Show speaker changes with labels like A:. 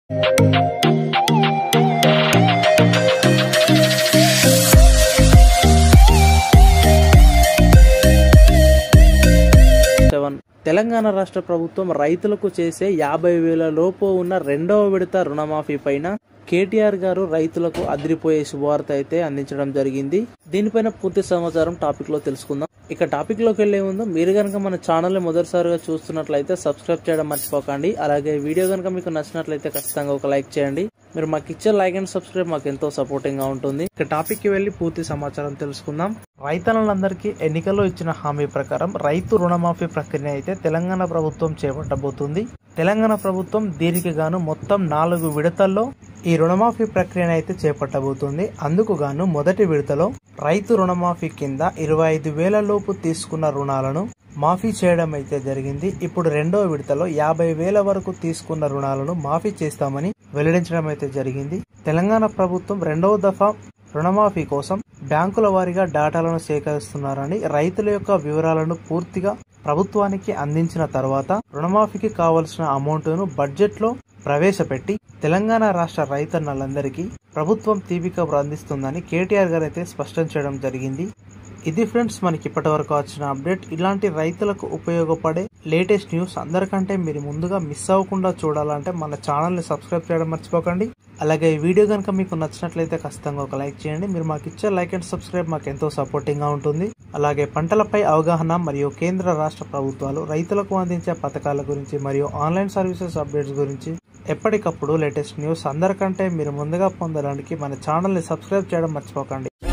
A: seven Telangana రాష్ట్ర ప్రభుత్వం రైతులకు చేసే యాభై వేల లోపు ఉన్న రెండవ విడత రుణమాఫీ పైన కేటీఆర్ గారు రైతులకు అదిరిపోయే శుభవార్త అయితే అందించడం జరిగింది దీనిపైన పూర్తి సమాచారం టాపిక్ లో తెలుసుకుందాం ఇక టాపిక్ లోకి వెళ్లే ముందు మీరు కనుక మన ఛానల్ ని మొదటిసారిగా చూస్తున్నట్లయితే సబ్స్క్రైబ్ చేయడం మర్చిపోకండి అలాగే వీడియో కనుక మీకు నచ్చినట్లయితే ఖచ్చితంగా ఒక లైక్ చేయండి మీరు మాకు ఇచ్చే లైక్ అండ్ సబ్స్క్రైబ్ మాకు ఎంతో సపోర్టింగ్ గా ఉంటుంది ఇక టాపిక్ కి వెళ్లి పూర్తి సమాచారం తెలుసుకుందాం రైతన్నలందరికీ ఎన్నికల్లో ఇచ్చిన హామీ ప్రకారం రైతు రుణమాఫీ ప్రక్రియ అయితే తెలంగాణ ప్రభుత్వం చేపట్టబోతుంది తెలంగాణ ప్రభుత్వం దీనికి గాను మొత్తం నాలుగు విడతల్లో ఈ రుణమాఫీ ప్రక్రియను అయితే చేపట్టబోతుంది అందుకు గాను మొదటి విడతలో రైతు రుణమాఫీ కింద ఇరవై ఐదు వేల లోపు తీసుకున్న రుణాలను మాఫీ చేయడం అయితే జరిగింది ఇప్పుడు రెండో విడతలో యాభై వేల వరకు తీసుకున్న రుణాలను మాఫీ చేస్తామని వెల్లడించడం అయితే జరిగింది తెలంగాణ ప్రభుత్వం రెండవ దఫా రుణమాఫీ కోసం బ్యాంకుల వారీగా డేటాలను సేకరిస్తున్నారని రైతుల యొక్క వివరాలను పూర్తిగా ప్రభుత్వానికి అందించిన తర్వాత రుణమాఫీకి కావలసిన అమౌంట్ను బడ్జెట్లో ప్రవేశపెట్టి తెలంగాణ రాష్ట్ర రైతన్నలందరికీ ప్రభుత్వం తీపి కబురు అందిస్తుందని కేటీఆర్ గారు అయితే స్పష్టం చేయడం జరిగింది ఇది ఫ్రెండ్స్ మనకి ఇప్పటి వరకు వచ్చిన అప్డేట్ ఇలాంటి రైతులకు ఉపయోగపడే లేటెస్ట్ న్యూస్ అందరికంటే మీరు ముందుగా మిస్ అవ్వకుండా చూడాలంటే మన ఛానల్ని సబ్స్క్రైబ్ చేయడం మర్చిపోకండి అలాగే ఈ వీడియో కనుక మీకు నచ్చినట్లయితే ఖచ్చితంగా ఒక లైక్ చేయండి మీరు మాకు ఇచ్చే లైక్ అండ్ సబ్స్క్రైబ్ మాకు ఎంతో సపోర్టింగ్ గా ఉంటుంది అలాగే పంటలపై అవగాహన మరియు కేంద్ర రాష్ట్ర ప్రభుత్వాలు రైతులకు అందించే పథకాల గురించి మరియు ఆన్లైన్ సర్వీసెస్ అప్డేట్స్ గురించి ఎప్పటికప్పుడు లేటెస్ట్ న్యూస్ అందరికంటే మీరు ముందుగా పొందడానికి మన ఛానల్ని సబ్స్క్రైబ్ చేయడం మర్చిపోకండి